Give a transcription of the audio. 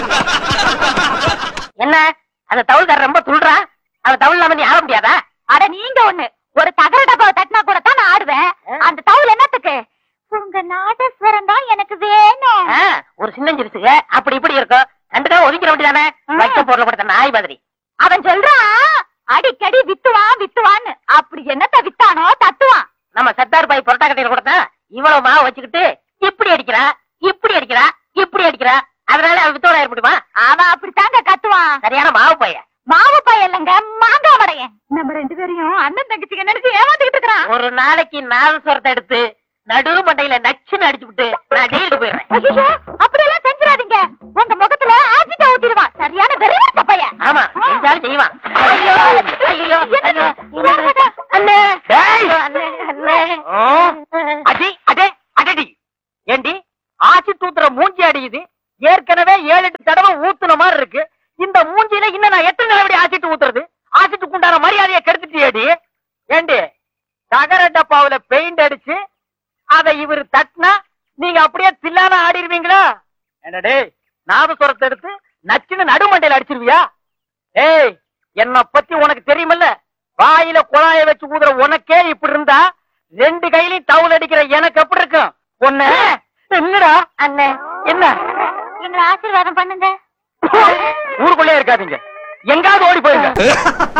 என்ன அந்த தவுள்காரர் ரொம்ப துள்றா அந்த தவுள் இல்லாம நீ ஆட முடியாதா அட நீங்க ஒண்ணு ஒரு தகர டப்பாவை தட்டினா கூட தான் நான் ஆடுவேன் அந்த தவுல் என்னத்துக்கு உங்க நாதஸ்வரம் தான் எனக்கு வேணும் ஆ, ஒரு சின்னஞ்சிருசுக அப்படி இப்படி இருக்கும் கண்டுக்கா ஒதுக்கிற வேண்டியதானே ஆ. வைக்க பொருள் படுத்த நாய் மாதிரி அவன் சொல்றான் அடிக்கடி வித்துவான் வித்துவான்னு அப்படி என்னத்த வித்தானோ தத்துவான் நம்ம சர்தார் பாய் புரட்டா கட்டையில கொடுத்தா இவ்வளவு மாவு வச்சுக்கிட்டு இப்படி அடிக்கிறா இப்படி அடிக்கிறா இப்படி அடிக்கிறா அதனால அவன் வித்தோட ஏற்படுமா அவன் அப்படித்தாங்க கத்துவான் சரியான மாவு பையன் மாவு பையன் இல்லைங்க மாங்காய் வடையன் நம்ம ரெண்டு பேரையும் அண்ணன் தங்கச்சிங்க நினைச்சு ஏமாத்திக்கிட்டு இருக்கிறான் ஒரு நாளைக்கு நாதஸ்வரத்தை எடுத்து நடு மண்டையில நச்சுன்னு அடிச்சுட்டு நான் ஜெயிலுக்கு போயிடுறேன் ஐயோ அப்படியெல்லாம் செஞ்சிடாதீங்க உங்க முகத்துல ஆசிட்ட ஊத்திடுவான் சரியான வெறியாட்ட பையன் ஆமா செஞ்சாலும் செய்வான் ஐயோ, ஐயோ என்னது? ஐயோ, அண்ணே டேய்! அண்ணே அண்ணே அடி அடே அடடி ஏண்டி ஆசி தூத்துற மூஞ்சி அடியுது ஏற்கனவே ஏழு எட்டு தடவை ஊத்துன மாதிரி இருக்கு இந்த மூஞ்சில இன்னும் நான் எத்தனை நிலவடி ஆசிட்டு ஊத்துறது ஆசிட்டுக்கு உண்டான மரியாதையை கெடுத்துட்டியேடி ஏண்டி தகர டப்பாவுல பெயிண்ட் அடிச்சு அதை இவர் தட்டினா நீங்க அப்படியே தில்லான ஆடிடுவீங்களா என்னடே நாதஸ்வரத்தை எடுத்து நச்சுன்னு நடுமண்டையில அடிச்சிருவியா ஏய் என்ன பத்தி உனக்கு தெரியுமல்ல வாயில குழாய வச்சு ஊதுற உனக்கே இப்படி இருந்தா ரெண்டு கையிலயும் டவுல் அடிக்கிற எனக்கு எப்படி இருக்கும் ஒண்ணு என்னடா அண்ணே என்ன எங்களை ஆசீர்வாதம் பண்ணுங்க ஊருக்குள்ளே இருக்காதீங்க எங்காவது ஓடி போயிருங்க